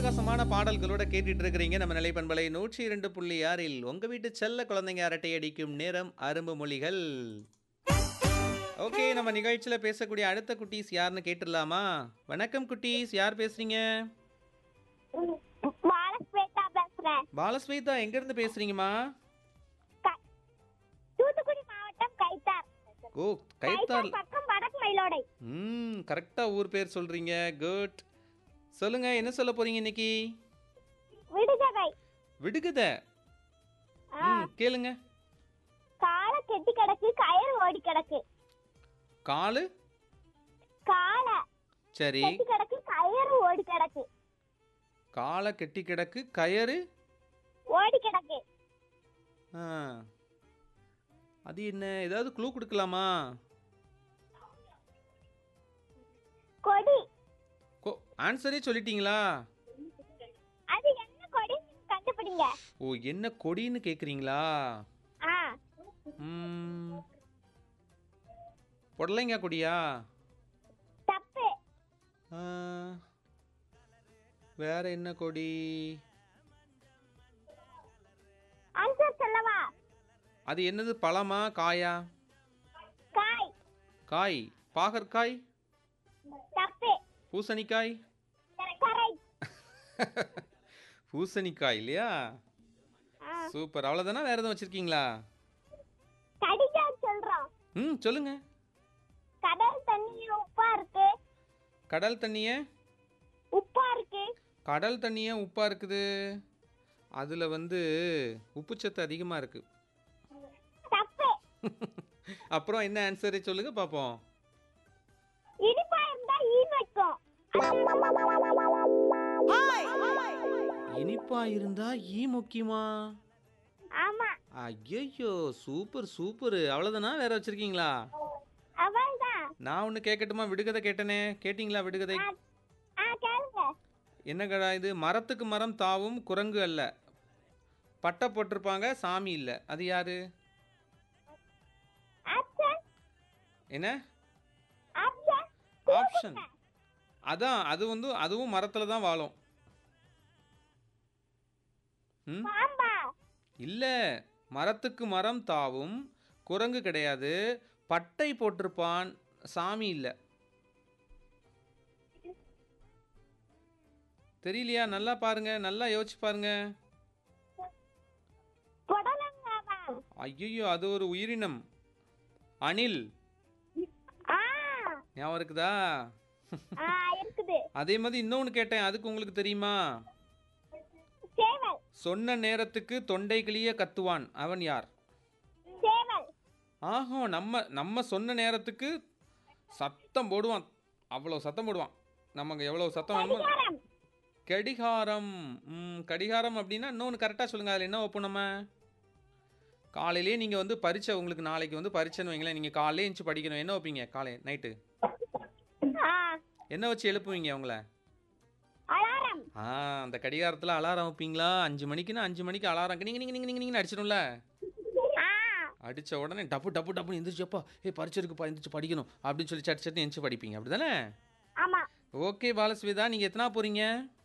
அட்டகாசமான பாடல்களோட கேட்டுட்டு இருக்கிறீங்க நம்ம நிலைப்பண்பலை நூற்றி இரண்டு புள்ளி ஆறில் உங்க வீட்டு செல்ல குழந்தைங்க அரட்டை அடிக்கும் நேரம் அரும்பு மொழிகள் ஓகே நம்ம நிகழ்ச்சியில பேசக்கூடிய அடுத்த குட்டீஸ் யாருன்னு கேட்டுடலாமா வணக்கம் குட்டீஸ் யார் பேசுறீங்க பாலஸ்வேதா பேசுறேன் பாலஸ்வேதா எங்க இருந்து பேசுறீங்கம்மா க- தூத்துக்குடி மாவட்டம் கைத்தார் ஓ கைத்தால் கைத்தார் பக்கம் வடக்கு மயிலோடை ம் கரெக்டா ஊர் பேர் சொல்றீங்க குட் சொல்லுங்க என்ன சொல்ல போறீங்க இன்னைக்கு விடுகதை விடுகதை ஆ, ம் கேளுங்க காலை கெட்டி கிடக்கு கயிறு ஓடி கிடக்கு காலு காலை சரி கெட்டி கிடக்கு கயிறு ஓடி கிடக்கு காலை கெட்டி கிடக்கு கயறு ஓடி கிடக்கு ஆ அது என்ன ஏதாவது க்ளூ கொடுக்கலாமா கொடி கோ ஆன்சரே சொல்லிட்டீங்களா அது என்ன கொடி கண்டுபிடிங்க ஓ என்ன கொடின்னு கேட்குறீங்களா ஆ ம் புடலைங்க கொடியா தப்பு ஆ, வேற என்ன கொடி ஆன்சர் சொல்லவா அது என்னது பழமா காயா காய் காய் பாகற்காய் தப்பு பூசணிக்காய் கரை பூசணிக்காய் இல்லையா ஆ, சூப்பர் அவ்வளோதானா வேற எதுவும் வச்சிருக்கீங்களா கடிஜான் சொல்றோம் ம் சொல்லுங்க கடல் தண்ணி உப்பா இருக்கு கடல் தண்ணியை உப்பா இருக்கு கடல் தண்ணியே உப்பாக இருக்குது அதில் வந்து உப்புச்சத்து அதிகமாக இருக்குது தப்பு அப்புறம் என்ன ஆன்சரு சொல்லுங்க பார்ப்போம் இனிப்பா இருந்தா ஈ வைக்கும் இனிப்பா இருந்தா ஈ முக்கியமா ஆமா ஐயோ சூப்பர் சூப்பர் அவ்வளோதானா வேற வச்சிருக்கீங்களா அவள்தான் நான் ஒன்று கேட்கட்டுமா விடுகதை கேட்டனே கேட்டிங்களா விடுகதை ஆ, ஆ கேளுங்க என்ன கடா இது மரத்துக்கு மரம் தாவும் குரங்கு அல்ல பட்டை போட்டிருப்பாங்க சாமி இல்லை அது யாரு ஆப்ஷன் என்ன ஆப்ஷன் ஆப்ஷன் அதான் அது வந்து அதுவும் மரத்தில் தான் வாழும் ம் பாம்பா இல்லை மரத்துக்கு மரம் தாவும் குரங்கு கிடையாது பட்டை போட்டிருப்பான் சாமி இல்லை தெரியலையா நல்லா பாருங்க நல்லா யோசிச்சு பாருங்க புடலங்காவா ஐயோ அது ஒரு உயிரினம் அணில் ஆ ஞாபகம் இருக்குதா ஆ இருக்குது அதே மாதிரி இன்னொன்று கேட்டேன் அதுக்கு உங்களுக்கு தெரியுமா சேவல் சொன்ன நேரத்துக்கு தொண்டை கிளிய கத்துவான் அவன் யார் சேவல் ஆஹோ நம்ம நம்ம சொன்ன நேரத்துக்கு சத்தம் போடுவான் அவ்வளோ சத்தம் போடுவான் நமக்கு எவ்வளோ சத்தம் வேணுமோ கடிகாரம் கடிகாரம் ம், கடிகாரம் அப்படின்னா இன்னொன்று கரெக்டாக சொல்லுங்கள் அதில் என்ன வைப்போம் நம்ம காலையிலேயே நீங்கள் வந்து பரீட்சை உங்களுக்கு நாளைக்கு வந்து பரீட்சைன்னு வைங்களேன் நீங்கள் காலையிலே எழுந்துச்சு படிக்கணும் என்ன வைப்பீங்க காலை நைட்டு ஆ என்ன வச்சு எழுப்புவீங்க உங்களை அலாரம் ஆ அந்த கடிகாரத்தில் அலாரம் வைப்பீங்களா அஞ்சு மணிக்குன்னா அஞ்சு மணிக்கு அலாரம் நீங்கள் நீங்கள் நீங்கள் நீங்கள் அடிச்சிடும்ல ஆ அடித்த உடனே டப்பு டப்பு டப்புன்னு எந்திரிச்சப்பா ஏ பரிச்சை இருக்குப்பா எந்திரிச்சு படிக்கணும் அப்படின்னு சொல்லி சட்டு சட்டு எந்திரிச்சு படிப்பீங்க அப்படி தானே ஆமா ஓகே பாலஸ்வேதா நீங்கள் எத்தனா போகிறீங்க